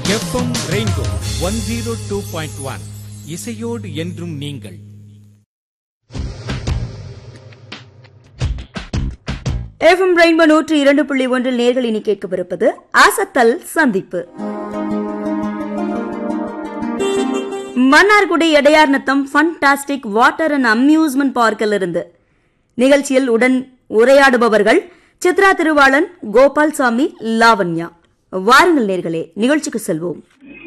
FM rainbow one zero two point one இசையோடு என்றும் நீங்கள் எஃப்எம் ரெயின்போ நூற்று இரண்டு புள்ளி ஒன்றில் நேர்கள் இனி கேட்கவிருப்பது அசத்தல் சந்திப்பு Mannargudi Edaiyar Natham fantastic water and amusement பார்க்கில் இருந்து நிகழ்ச்சியில் உடன் உரையாடுபவர்கள் சித்ரா திருவாளன் கோபால்சாமி லாவண்யா வாருங்கள் நேர்களே நிகழ்ச்சிக்கு செல்வோம்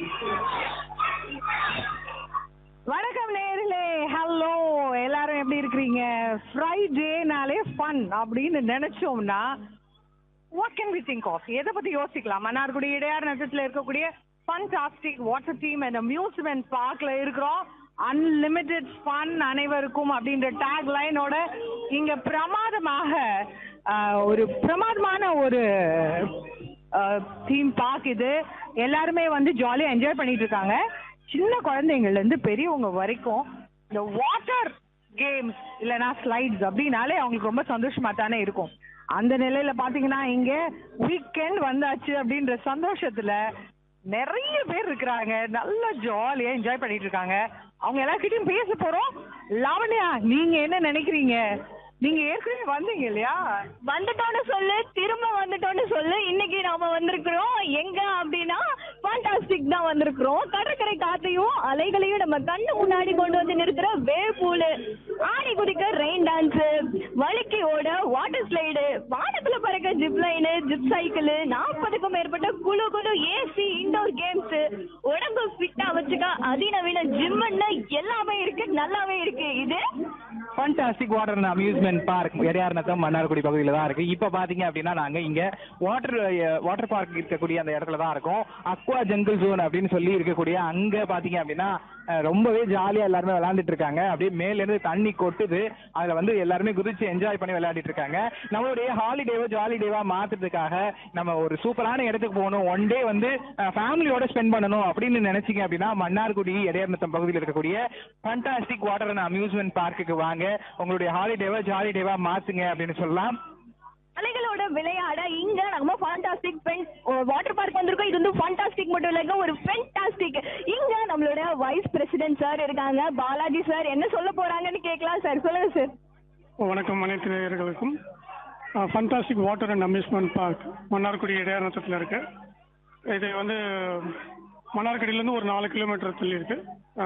வணக்கம் நேர்களே ஹலோ எல்லாரும் எப்படி இருக்கிறீங்க ஃப்ரைடேனாலே ஃபன் அப்படின்னு நினைச்சோம்னா what can we think of எதை பத்தி யோசிக்கலாம் மன்னார்குடி இடையார் நட்சத்திரத்துல இருக்கக்கூடிய fantastic water theme and amusement பார்க்ல இருக்கிறோம் அன்லிமிட்டெட் ஃபன் அனைவருக்கும் அப்படின்ற டேக் லைனோட இங்க பிரமாதமாக ஆஹ், ஒரு பிரமாதமான ஒரு தீம் பார்க் இது எல்லாருமே வந்து ஜாலியா என்ஜாய் பண்ணிட்டு இருக்காங்க சின்ன குழந்தைங்கள்ல இருந்து பெரியவங்க வரைக்கும் இந்த வாட்டர் கேம்ஸ் இல்லனா ஸ்லைட்ஸ் அப்படின்னாலே அவங்களுக்கு ரொம்ப சந்தோஷமா தானே இருக்கும் அந்த நிலையில பாத்தீங்கன்னா இங்க வீக்கெண்ட் வந்தாச்சு அப்படின்ற சந்தோஷத்துல நிறைய பேர் இருக்கிறாங்க நல்ல ஜாலியா என்ஜாய் பண்ணிட்டு இருக்காங்க அவங்க எல்லார்கிட்டயும் பேச போறோம் லாவண்யா நீங்க என்ன நினைக்கிறீங்க நீங்க ஏற்கனவே வந்தீங்க இல்லையா வந்துட்டோன்னு சொல்லு திரும்ப வந்துட்டோன்னு சொல்லு இன்னைக்கு நாம வந்திருக்கிறோம் எங்க அப்படின்னா ஃபண்டாஸ்டிக் தான் வந்திருக்கிறோம் கடற்கரை காத்தையும் அலைகளையும் நம்ம கண்ணு முன்னாடி கொண்டு வந்து நிறுத்துற வேவ் பூலு ஆடி குதிக்க ரெயின் டான்ஸ் வழுக்கி ஓட வாட்டர் ஸ்லைடு வானத்துல பறக்க ஜிப் லைனு ஜிப் சைக்கிள் நாற்பதுக்கும் மேற்பட்ட குழு குழு ஏசி இன்டோர் கேம்ஸ் உடம்பு ஃபிட்டா வச்சுக்க அதிநவீன ஜிம்னு எல்லாமே இருக்கு நல்லாவே இருக்கு இது fantastic water amusement park Edaiyarnatham Mannargudi பகுதியில் தான் இருக்கு இப்போ பாத்தீங்க அப்படின்னா நாங்க இங்க வாட்டர் வாட்டர் பார்க் இருக்கக்கூடிய அந்த இடத்துல தான் இருக்கோம் அக்வா ஜங்கிள் ஜோன் அப்படின்னு சொல்லி இருக்கக்கூடிய அங்க பாத்தீங்க அப்படின்னா அஹ், ரொம்பவே ஜாலியா எல்லாருமே விளையாண்டுட்டு இருக்காங்க அப்படியே மேல இருந்து தண்ணி கொட்டுது அதுல வந்து எல்லாருமே குதிச்சு என்ஜாய் பண்ணி விளையாடிட்டு இருக்காங்க நம்மளுடைய ஹாலிடேவோ ஜாலி டேவா மாத்துறதுக்காக நம்ம ஒரு சூப்பரான இடத்துக்கு போகணும் ஒன் டே வந்து ஃபேமிலியோட ஸ்பெண்ட் பண்ணணும் அப்படின்னு நினைச்சீங்க அப்படின்னா மன்னார்குடி இடையர்நத்தம் பகுதியில் இருக்கக்கூடிய ஃபண்டாஸ்டிக் வாட்டர் அண்ட் அம்யூஸ்மெண்ட் பார்க்குக்கு வாங்க உங்களுடைய ஹாலிடேவா ஜாலி டேவா மாத்துங்க அப்படின்னு சொல்லலாம் அலைகளோட விளையாட இங்க நம்ம ஃபண்டாஸ்டிக் பென் வாட்டர் பார்க் வந்திருக்கோம் இது வந்து ஃபண்டாஸ்டிக் மட்டும் இல்லைங்க ஒரு ஃபென்டாஸ்டிக் இங்க நம்மளோட வைஸ் பிரசிடென்ட் சார் இருக்காங்க பாலாஜி சார் என்ன சொல்ல போறாங்கன்னு கேட்கலாம் சார் சொல்லுங்க சார் வணக்கம் அனைத்து நேயர்களுக்கும் fantastic water and amusement park Mannargudi இடையாநத்தத்தில் இருக்கு இது வந்து மன்னார்குடியிலேருந்து ஒரு நாலு கிலோமீட்டர் தள்ளி இருக்கு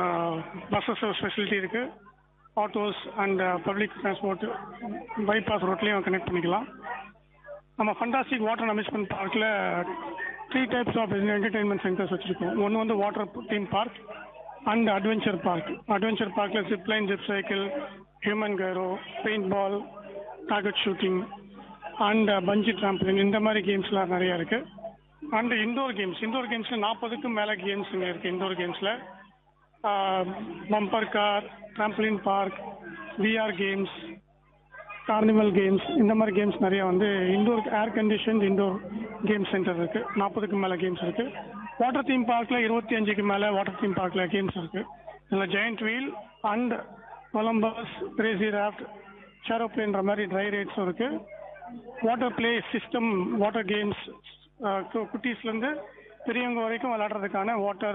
பஸ்ஸஸ் ஃபெசிலிட்டி இருக்கு autos and public transport bypass ரோட்லேயும் கனெக்ட் பண்ணிக்கலாம் நம்ம ஃபண்டாஸ்டிக் வாட்டர் அண்ட் அம்யூஸ்மெண்ட் பார்க்கில் three types of entertainment centres வச்சுருக்கோம் ஒன்று வந்து water theme park and adventure park adventure பார்க்கில் zip line zip cycle human gyro paint ball target shooting and bungee trampoline இந்த மாதிரி கேம்ஸ்லாம் நிறைய இருக்கு அண்ட் இண்டோர் கேம்ஸ் இண்டோர் கேம்ஸில் நாற்பதுக்கும் மேலே கேம்ஸ் இங்கே இருக்குது இண்டோர் கேம்ஸில் bumper car trampoline park VR games carnival games இந்த மாதிரி கேம்ஸ் நிறைய வந்து indoor air condition indoor game centre இருக்கு நாற்பதுக்கு மேலே கேம்ஸ் இருக்கு வாட்டர் தீம் பார்க்கில் இருபத்தி அஞ்சுக்கு மேலே வாட்டர் தீம் பார்க்கில் கேம்ஸ் இருக்கு இதில் giant wheel and Columbus crazy raft ஷேரோப்ளேன்ற மாதிரி ட்ரை ரைட்ஸும் இருக்கு water play system water games குட்டீஸ்லேருந்து பெரியவங்க வரைக்கும் விளையாடுறதுக்கான வாட்டர்